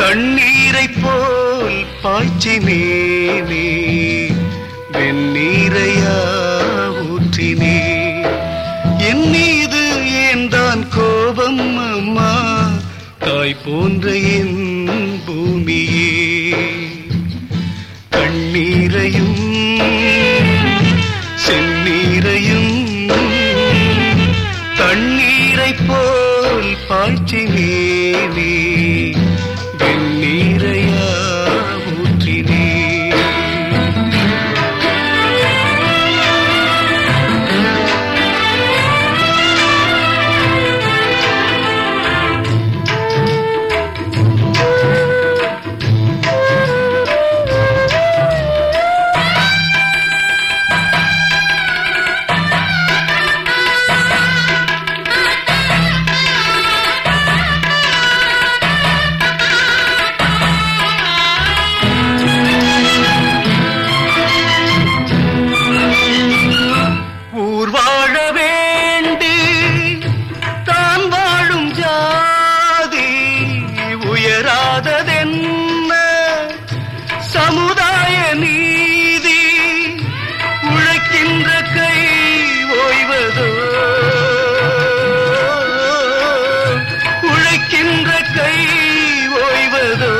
கண்ணீரை போல் பாய்ச்சினேனே வெந்நீரையா ஊற்றினே என் மீது ஏன் தான் கோபம் அம்மா தாய் போன்ற என் பூமியே கண்ணீரையும் செந்நீரையும் தண்ணீரை போல் பாய்ச்சினேனே வெந்நீரையா ஊற்றினே ஊர் வாழ வேண்டி தான் வாழும் ஜாதி உயராததென்ன சமுதாய நீதி உழைக்கின்ற கை ஓய்வதோ உழைக்கின்ற கை ஓய்வதோ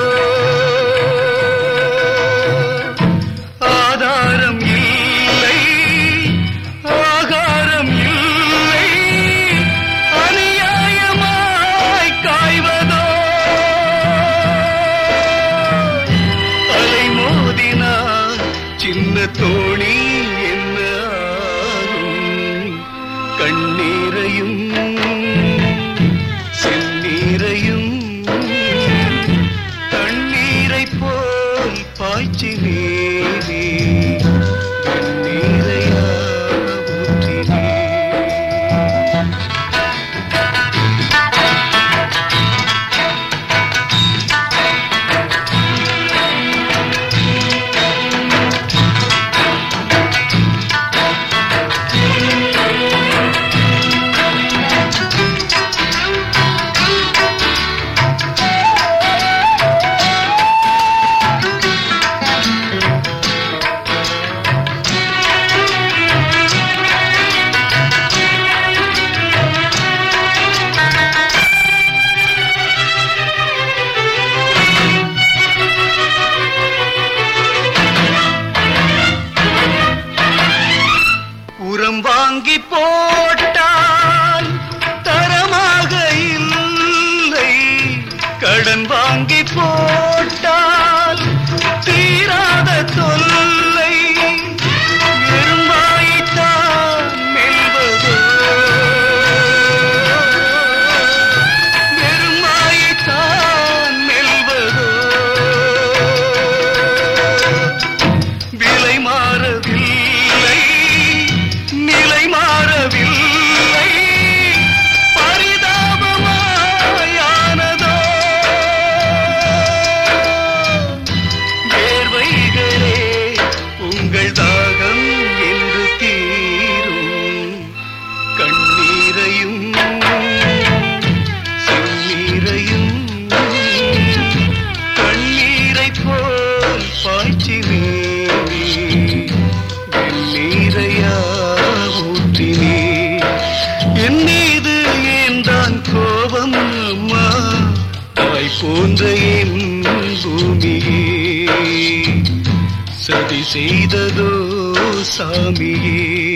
ஆதாரம் இல்லை ஆகாரம் இல்லை அநியாயமாய் காய்வதோ அலை மோதினால் சின்ன தோணி என்ன ஆகும்? கண்ணீரையும் செந்நீரையும் தண்ணீரை போல் பாய்ச்சினேனே கண்ணீரையா ஊற்றினே உரம் வாங்கி போட்டால் தரமாக இல்லை கடன் வாங்கி போட்டால் தீராத தொல்லை எறும்பாய்த்தான் மெல்வதோ எறும்பாய்த்தான் மெல்வதோ விலை மாறவில்லை நிலை மாறவில்லை பரிதாபமாயானதோ வேர்வைகளே உங்கள் தாகம் என்று தீரும் கண்ணீரையும் செந்நீரையும் கண்ணீரை போல் பாய்ச்சினே வெந்நீரையா ஊற்றினே என் மீது ஏன் தான் கோபம் அம்மா தாய் போன்ற என் பூமியே சதி செய்ததோ சாமியே